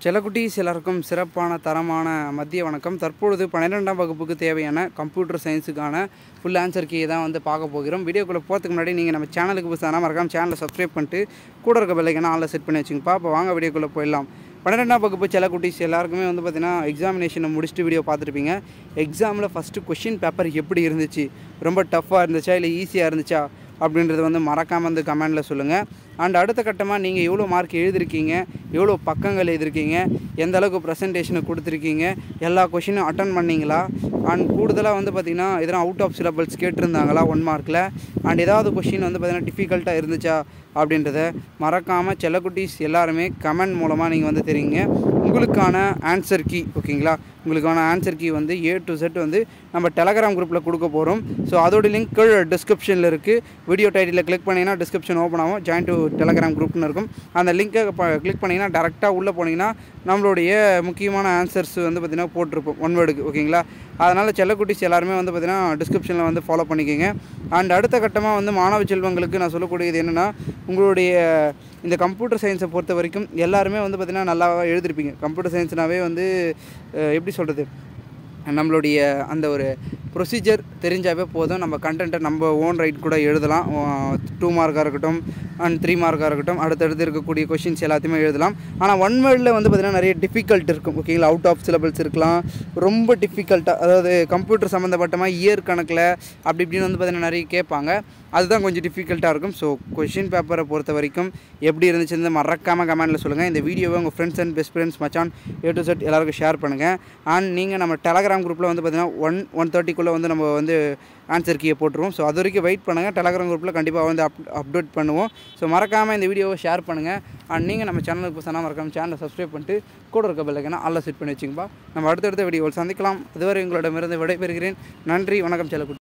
செல்லக்குட்டீஸ் எல்லாருக்கும் சிறப்பான தரமான மதிய வணக்கம் தற்பொழுது பன்னிரெண்டாம் வகுப்புக்கு தேவையான கம்ப்யூட்டர் சயின்ஸுக்கான ஃபுல் ஆன்சர் கீயை தான் வந்து பார்க்க போகிறோம் வீடியோக்குள்ளே போகிறதுக்கு முன்னாடி நீங்கள் நம்ம சேனலுக்கு புதுசாக மறக்காம சேனலை சப்ஸ்கிரைப் பண்ணிட்டு கூட இருக்க பெல்லைக்கான ஆளில் செட் பண்ணி வச்சுங்கப்பா இப்போ வாங்க வீடியோக்குள்ளே போயிடலாம் பன்னிரெண்டாம் வகுப்பு செல்லக்குட்டீஸ் எல்லாருக்குமே வந்து பார்த்தீங்கன்னா எக்ஸாமினேஷனை முடிச்சுட்டு வீடியோ பார்த்துருப்பீங்க எக்ஸாமில் ஃபஸ்ட்டு கொஷின் பேப்பர் எப்படி இருந்துச்சு ரொம்ப டஃப்பாக இருந்துச்சா இல்லை ஈஸியாக இருந்துச்சா அப்படின்றது வந்து மறக்காமல் வந்து கமெண்டில் சொல்லுங்கள் அண்ட் அடுத்த கட்டமாக நீங்கள் எவ்வளோ மார்க் எழுதிருக்கீங்க எவ்வளோ பக்கங்கள் எழுதிருக்கீங்க எந்த அளவுக்கு ப்ரெசன்டேஷனை கொடுத்துருக்கீங்க எல்லா கொஷினும் அட்டன் பண்ணீங்களா அண்ட் கூடுதலாக வந்து பார்த்திங்கன்னா எதனா அவுட் ஆஃப் சிலபல்ஸ் கேட்டிருந்தாங்களா ஒன் மார்க்கில் அண்ட் ஏதாவது கொஷின் வந்து பார்த்திங்கன்னா டிஃபிகல்ட்டாக இருந்துச்சா அப்படின்றத மறக்காமல் செல்லக்குட்டீஸ் எல்லாருமே கமெண்ட் மூலமாக நீங்கள் வந்து தெரியுங்க உங்களுக்கான ஆன்சர் கீ ஓகேங்களா உங்களுக்கான ஆன்சர் கீ வந்து ஏ டு செட் வந்து நம்ம டெலகிராம் குரூப்பில் கொடுக்க போகிறோம் ஸோ அதோட லிங்க் கீழே டிஸ்கிரிப்ஷனில் இருக்குது வீடியோ டைட்டில் கிளிக் பண்ணிங்கன்னா டிஸ்கிரிப்ஷன் ஓப்பன் ஆகும் ஜாயின் டு டெலகிராம் குரூப்னு இருக்கும் அந்த லிங்க்கை கிளிக் பண்ணிங்கன்னா டேரெக்டாக உள்ளே போனீங்கன்னா நம்மளுடைய முக்கியமான ஆன்சர்ஸ் வந்து பார்த்திங்கன்னா போட்டிருப்போம் ஒன் வேர்டுக்கு ஓகேங்களா அதனால் செல்லக்குட்டிஸ் எல்லாருமே வந்து பார்த்திங்கன்னா டிஸ்கிரிப்ஷனில் வந்து ஃபாலோ பண்ணிக்கோங்க அண்ட் அடுத்த கட்டமாக வந்து மாணவ செல்வங்களுக்கு நான் சொல்லக்கூடியது என்னென்னா உங்களுடைய இந்த கம்ப்யூட்டர் சயின்ஸை பொறுத்த வரைக்கும் எல்லாருமே வந்து பார்த்திங்கன்னா நல்லா எழுதிருப்பீங்க கம்ப்யூட்டர் சயின்ஸ்னாவே வந்து அஹ், எப்படி சொல்கிறது நம்மளுடைய அந்த ஒரு ப்ரொசீஜர் தெரிஞ்சாவே போதும் நம்ம கண்டென்ட்டை நம்ம ஓன் ரைட் கூட எழுதலாம் டூ மார்க்காக இருக்கட்டும் அண்ட் த்ரீ மார்க்காக இருக்கட்டும் அடுத்தடுத்து இருக்கக்கூடிய கொஷின்ஸ் எல்லாத்தையுமே எழுதலாம் ஆனால் ஒன் வேர்டில் வந்து பார்த்திங்கன்னா நிறைய டிஃபிகல்ட் இருக்கும் ஓகேங்களா அவுட் ஆஃப் சிலபல்ஸ் இருக்கலாம் ரொம்ப டிஃபிகல்ட்டாக அதாவது கம்ப்யூட்டர் சம்மந்தப்பட்டமாக இயர் கணக்கில் அப்படி இப்படின்னு வந்து பார்த்திங்கன்னா நிறைய கேட்பாங்க அதுதான் கொஞ்சம் டிஃபிகல்ட்டாக இருக்கும் ஸோ கொஷின் பேப்பரை பொறுத்த வரைக்கும் எப்படி இருந்துச்சுன்னு மறக்காமல் கமெண்ட்டில் சொல்லுங்கள் இந்த வீடியோவை உங்கள் ஃப்ரெண்ட்ஸ் அண்ட் பெஸ்ட் ஃப்ரெண்ட்ஸ் மச்சான் ஏ டு செட் எல்லாருக்கும் ஷேர் பண்ணுங்கள் அண்ட் நீங்கள் நம்ம டெலகிராம் குரூப்பில் வந்து பார்த்தீங்கன்னா ஒன் ஒன் தேர்ட்டிக்குள்ளே வந்து நம்ம வந்து ஆன்சர் கீயை போட்டுருவோம் ஸோ அது வரைக்கும் வெயிட் பண்ணுங்கள் டெலகிராம் குரூப்பில் கண்டிப்பாக வந்து அப் அப்டேட் பண்ணுவோம் ஸோ மறக்காமல் இந்த வீடியோவை ஷேர் பண்ணுங்கள் அண்ட் நீங்கள் நம்ம சேனலுக்கு புதுசாக மறக்காம சேனலை சப்ஸ்கிரைப் பண்ணிட்டு கூட இருக்க பெல்லைக்கான அல்ல செட் பண்ணி வச்சுங்கப்பா நம்ம அடுத்தடுத்த வீடியோவில் சந்திக்கலாம் அதுவரை உங்களிடமிருந்து விடைபெறுகிறேன் நன்றி வணக்கம் செல்லக்குட்டி